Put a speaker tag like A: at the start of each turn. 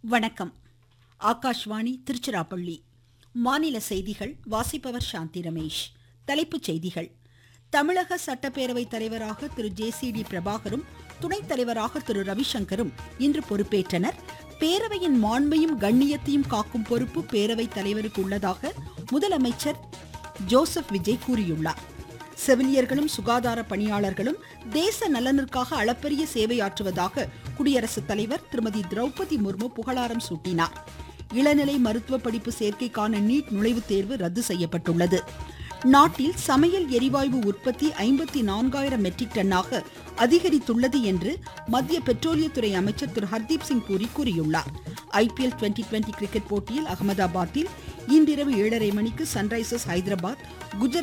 A: வணக்கம் ஆகாஷ்வாணி திருச்சிராப்பள்ளி மாநில செய்திகள் வாசிப்பவர் சாந்தி ரமேஷ் தலைப்புச் செய்திகள் தமிழக சட்டப்பேரவை தலைவராக திரு ஜே சி டி பிரபாகரும் துணைத் தலைவராக திரு ரவிசங்கரும் இன்று பொறுப்பேற்றனர் பேரவையின் மாண்பையும் கண்ணியத்தையும் காக்கும் பொறுப்பு பேரவைத் தலைவருக்கு உள்ளதாக முதலமைச்சர் ஜோசப் விஜய் கூறியுள்ளார் செவிலியர்களும் சுகாதார பணியாளர்களும் தேச நலனிற்காக அளப்பரிய சேவையாற்றுவதாக குடியரசுத் தலைவர் திருமதி திரௌபதி முர்மு புகழாரம் சூட்டினார் இளநிலை மருத்துவ படிப்பு சேர்க்கைக்கான நீட் நுழைவுத் தேர்வு ரத்து செய்யப்பட்டுள்ளது நாட்டில் சமையல் எரிவாயு உற்பத்தி ஐம்பத்தி நான்காயிரம் மெட்ரிக் டன்னாக அதிகரித்துள்ளது என்று மத்திய பெட்ரோலியத்துறை அமைச்சர் திரு ஹர்தீப் சிங் பூரி கூறியுள்ளார் ஐபிஎல் டுவெண்டி டுவெண்டி கிரிக்கெட் போட்டியில் அகமதாபாத்தில் இன்றிரவு ஏழரை மணிக்கு சன்ரைசர்ஸ் ஹைதராபாத் குஜராத்